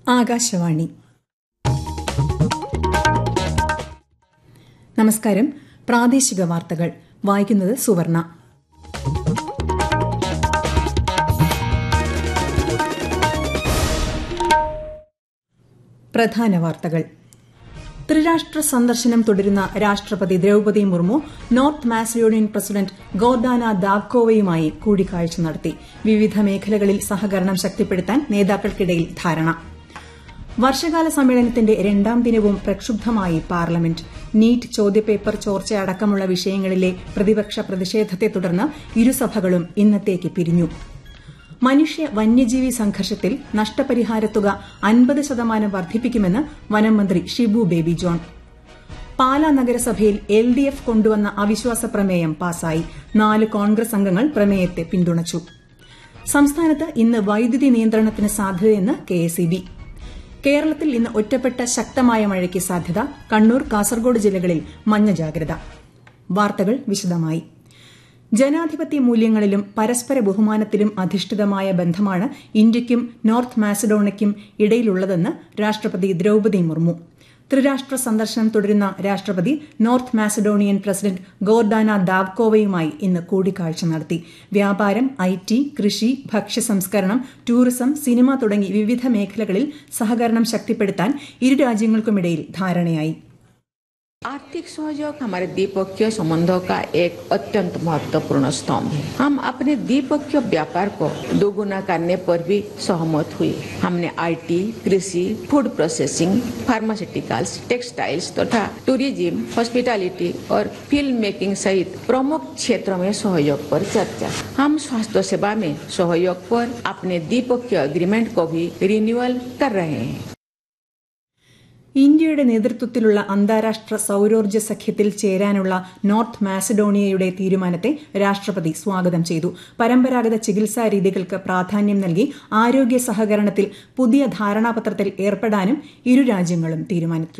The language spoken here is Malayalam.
ആകാശവാണി നമസ്കാരം പ്രാദേശിക വാർത്തകൾ വായിക്കുന്നത് സുവർണ പ്രധാന വാർത്തകൾ ത്രിരാഷ്ട്ര സന്ദർശനം തുടരുന്ന രാഷ്ട്രപതി Droupadi Murmu north Macedonian president Gordana ദാവ്കോവയുമായി കൂടിക്കാഴ്ച നടത്തി വിവിധ മേഖലകളിൽ സഹകരണം ശക്തിപ്പെടുത്താൻ നേതാക്കൾക്കിടയിൽ ധാരണ വർഷകാല സമ്മേളനത്തിന്റെ രണ്ടാം ദിനവും പ്രക്ഷുബ്ധമായി പാർലമെന്റ് നീറ്റ് ചോദ്യപേപ്പർ ചോർച്ച അടക്കമുള്ള വിഷയങ്ങളിലെ പ്രതിപക്ഷ പ്രതിഷേധത്തെ തുടർന്ന് ഇരുസഭകളും ഇന്നത്തേക്ക് പിരിഞ്ഞു മനുഷ്യ വന്യജീവി സംഘർഷത്തിൽ നഷ്ടപരിഹാരത്തുക അൻപത് ശതമാനം വർദ്ധിപ്പിക്കുമെന്ന് വനംമന്ത്രി ഷിബു ബേബി ജോൺ പാലാ നഗരസഭയിൽ എൽ ഡി എഫ് കൊണ്ടുവന്ന അവിശ്വാസ പ്രമേയം പാസായി നാല് കോൺഗ്രസ് അംഗങ്ങൾ പ്രമേയത്തെ പിന്തുണച്ചു സംസ്ഥാനത്ത് ഇന്ന് വൈദ്യുതി നിയന്ത്രണത്തിന് സാധ്യതയെന്ന് കെഎസ്ഇബി കേരളത്തിൽ ഇന്ന് ഒറ്റപ്പെട്ട ശക്തമായ മഴയ്ക്ക് സാധ്യത കണ്ണൂർ കാസർഗോഡ് ജില്ലകളിൽ മഞ്ഞ ജാഗ്രത വാർത്തകൾ വിശദമായി ജനാധിപത്യ മൂല്യങ്ങളിലും പരസ്പര ബഹുമാനത്തിലും അധിഷ്ഠിതമായ ബന്ധമാണ് ഇന്ത്യയ്ക്കും നോർത്ത് മാസഡോണയ്ക്കും ഇടയിലുള്ളതെന്ന് രാഷ്ട്രപതി ദ്രൌപതി മുർമു ത്രിരാഷ്ട്ര സന്ദർശനം തുടരുന്ന രാഷ്ട്രപതി നോർത്ത് മാസഡോണിയൻ പ്രസിഡന്റ് ഗോർഡാന ദാവ്കോവയുമായി ഇന്ന് കൂടിക്കാഴ്ച നടത്തി വ്യാപാരം ഐ ടി കൃഷി ഭക്ഷ്യ സംസ്കരണം ടൂറിസം സിനിമ തുടങ്ങി വിവിധ മേഖലകളിൽ സഹകരണം ശക്തിപ്പെടുത്താൻ ഇരു രാജ്യങ്ങൾക്കുമിടയിൽ ധാരണയായി आर्थिक सहयोग हमारे द्विपक्षीय संबंधों का एक अत्यंत महत्वपूर्ण स्तंभ है हम अपने द्विपक्षीय व्यापार को दोगुना करने पर भी सहमत हुए हमने आईटी, कृषि फूड प्रोसेसिंग फार्मास्यूटिकल्स टेक्सटाइल्स तथा टूरिज्म हॉस्पिटैलिटी और फिल्म मेकिंग सहित प्रमुख क्षेत्रों में सहयोग पर चर्चा हम स्वास्थ्य सेवा में सहयोग पर अपने द्विपक्षीय एग्रीमेंट को भी रिन्यूअल कर रहे हैं ഇന്ത്യയുടെ നേതൃത്വത്തിലുള്ള അന്താരാഷ്ട്ര സൌരോർജ്ജ സഖ്യത്തിൽ ചേരാനുള്ള നോർത്ത് മാസഡോണിയയുടെ തീരുമാനത്തെ രാഷ്ട്രപതി സ്വാഗതം ചെയ്തു പരമ്പരാഗത ചികിത്സാ രീതികൾക്ക് പ്രാധാന്യം നൽകി ആരോഗ്യ സഹകരണത്തിൽ പുതിയ ധാരണാപത്രത്തിൽ ഏർപ്പെടാനും ഇരു രാജ്യങ്ങളും തീരുമാനിച്ചു